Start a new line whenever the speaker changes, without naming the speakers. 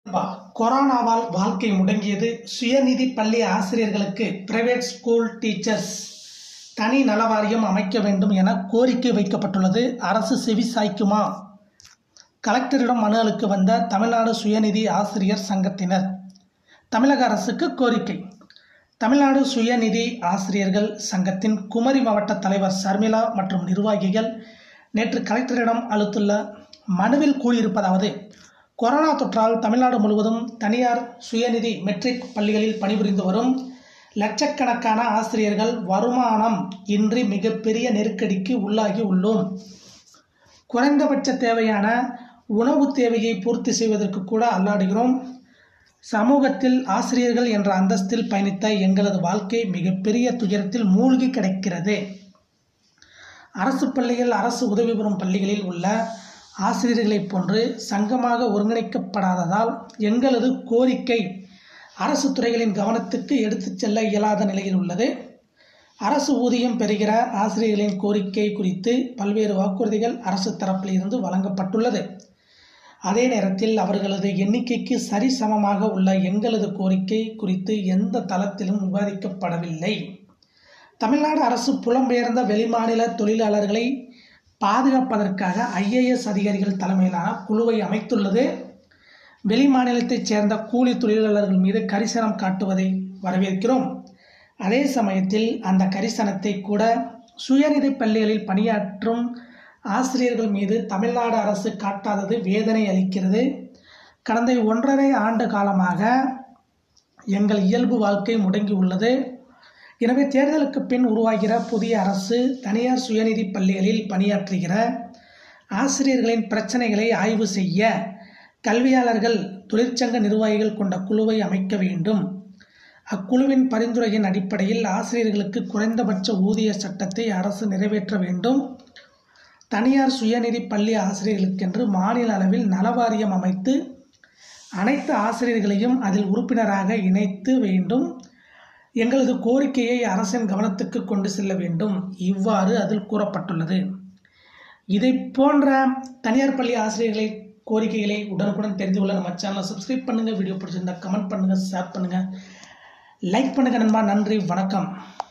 நண்பா, கொரோனாவால் வாழ்க்கை முடங்கியது சுயநிதி பள்ளி ஆசிரியர்களுக்கு பிரைவேட் ஸ்கூல் டீச்சர்ஸ் தனி நலவாரியம் அமைக்க வேண்டும் என கோரிக்கை வைக்கப்பட்டுள்ளது அரசு செவி சாய்க்குமா கலெக்டரிடம் மனு அளிக்க வந்த தமிழ்நாடு சுயநிதி ஆசிரியர் சங்கத்தினர் தமிழக அரசுக்கு கோரிக்கை தமிழ்நாடு சுயநிதி ஆசிரியர்கள் சங்கத்தின் குமரி மாவட்ட தலைவர் சர்மிளா மற்றும் நிர்வாகிகள் நேற்று கலெக்டரிடம் அளித்துள்ள மனுவில் கூறியிருப்பதாவது கொரோனா தொற்றால் தமிழ்நாடு முழுவதும் தனியார் சுயநிதி மெட்ரிக் பள்ளிகளில் பணிபுரிந்து வரும் லட்சக்கணக்கான ஆசிரியர்கள் வருமானம் இன்றி மிகப்பெரிய நெருக்கடிக்கு உள்ளாகி உள்ளோம் குறைந்தபட்ச தேவையான உணவு தேவையை பூர்த்தி செய்வதற்கு கூட அல்லாடுகிறோம் சமூகத்தில் ஆசிரியர்கள் என்ற அந்தஸ்தில் பயணித்த எங்களது வாழ்க்கை மிகப்பெரிய துயரத்தில் மூழ்கி கிடக்கிறது அரசு பள்ளிகள் அரசு உதவி பெறும் பள்ளிகளில் உள்ள ஆசிரியர்களைப் போன்று சங்கமாக ஒருங்கிணைக்கப்படாததால் எங்களது கோரிக்கை அரசு துறைகளின் கவனத்துக்கு எடுத்துச் செல்ல இயலாத நிலையில் உள்ளது அரசு ஊதியம் பெறுகிற ஆசிரியர்களின் கோரிக்கை குறித்து பல்வேறு வாக்குறுதிகள் அரசு தரப்பில் இருந்து வழங்கப்பட்டுள்ளது அதே நேரத்தில் அவர்களது எண்ணிக்கைக்கு சரிசமமாக உள்ள எங்களது கோரிக்கை குறித்து எந்த தளத்திலும் விவாதிக்கப்படவில்லை தமிழ்நாடு அரசு புலம்பெயர்ந்த வெளிமாநில தொழிலாளர்களை பாதுகாப்பதற்காக ஐஏஎஸ் அதிகாரிகள் தலைமையிலான குழுவை அமைத்துள்ளது வெளிமாநிலத்தைச் சேர்ந்த கூலி தொழிலாளர்கள் மீது கரிசனம் காட்டுவதை வரவேற்கிறோம் அதே சமயத்தில் அந்த கரிசனத்தை கூட சுயநிதி பள்ளிகளில் பணியாற்றும் ஆசிரியர்கள் மீது தமிழ்நாடு அரசு காட்டாதது வேதனை அளிக்கிறது கடந்த ஒன்றரை ஆண்டு காலமாக எங்கள் இயல்பு வாழ்க்கை முடங்கி உள்ளது எனவே தேர்தலுக்கு பின் உருவாகிற புதிய அரசு தனியார் சுயநிதி பள்ளிகளில் பணியாற்றுகிற ஆசிரியர்களின் பிரச்சனைகளை ஆய்வு செய்ய கல்வியாளர்கள் தொழிற்சங்க நிர்வாகிகள் கொண்ட குழுவை அமைக்க வேண்டும் அக்குழுவின் பரிந்துரையின் அடிப்படையில் ஆசிரியர்களுக்கு குறைந்தபட்ச ஊதிய சட்டத்தை அரசு நிறைவேற்ற வேண்டும் தனியார் சுயநிதி பள்ளி ஆசிரியர்களுக்கென்று மாநில அளவில் நலவாரியம் அமைத்து அனைத்து ஆசிரியர்களையும் அதில் உறுப்பினராக இணைத்து வேண்டும் எங்களது கோரிக்கையை அரசின் கவனத்துக்கு கொண்டு செல்ல வேண்டும் இவ்வாறு அதில் கூறப்பட்டுள்ளது இதை போன்ற தனியார் பள்ளி ஆசிரியர்களை கோரிக்கைகளை உடனுக்குடன் தெரிந்து கொள்ள நம்ம சேனலை சப்ஸ்கிரைப் பண்ணுங்கள் வீடியோ பிடிச்சிருந்தா கமெண்ட் பண்ணுங்கள் ஷேர் பண்ணுங்கள் லைக் பண்ணுங்கள் நண்பா நன்றி வணக்கம்